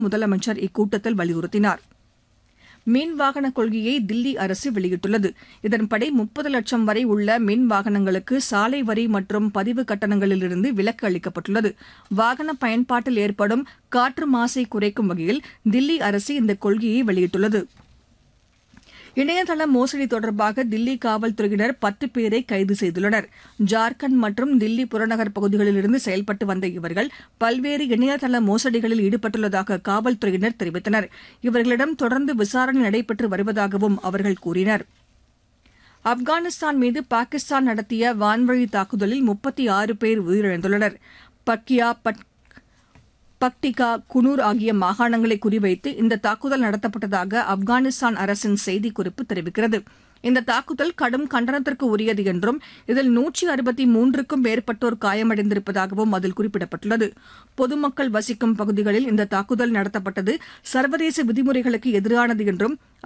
முதலமைச்சர் இக்கூட்டத்தில் வலியுறுத்தினார் மின் வாகன கொள்கையை தில்லி அரசு வெளியிட்டுள்ளது இதன்படி முப்பது லட்சம் வரை உள்ள மின் வாகனங்களுக்கு சாலை வரி மற்றும் பதிவு கட்டணங்களிலிருந்து விலக்கு அளிக்கப்பட்டுள்ளது வாகன பயன்பாட்டில் ஏற்படும் காற்று மாசை குறைக்கும் வகையில் தில்லி அரசு இந்த கொள்கையை வெளியிட்டுள்ளது இணையதள மோசடி தொடர்பாக தில்லி காவல்துறையினர் பத்து பேரை கைது செய்துள்ளனர் ஜார்க்கண்ட் மற்றும் தில்லி புறநகர் பகுதிகளிலிருந்து செயல்பட்டு வந்த இவர்கள் பல்வேறு இணையதள மோசடிகளில் ஈடுபட்டுள்ளதாக காவல்துறையினர் தெரிவித்தனர் இவர்களிடம் தொடர்ந்து விசாரணை நடைபெற்று வருவதாகவும் அவர்கள் கூறினர் ஆப்கானிஸ்தான் மீது பாகிஸ்தான் நடத்திய வான்வழி தாக்குதலில் முப்பத்தி ஆறு பேர் உயிரிழந்துள்ளனர் பக்கியா பட் பக்டிகா குனூர் ஆகிய மாகாணங்களை குறிவைத்து இந்த தாக்குதல் நடத்தப்பட்டதாக ஆப்கானிஸ்தான் அரசின் செய்திக்குறிப்பு தெரிவிக்கிறது இந்த தாக்குதல் கடும் கண்டனத்திற்கு உரியது என்றும் இதில் நூற்றி அறுபத்தி மூன்றுக்கும் மேற்பட்டோர் காயமடைந்திருப்பதாகவும் அதில் குறிப்பிடப்பட்டுள்ளது பொதுமக்கள் வசிக்கும் பகுதிகளில் இந்த தாக்குதல் நடத்தப்பட்டது சர்வதேச விதிமுறைகளுக்கு எதிரானது என்றும்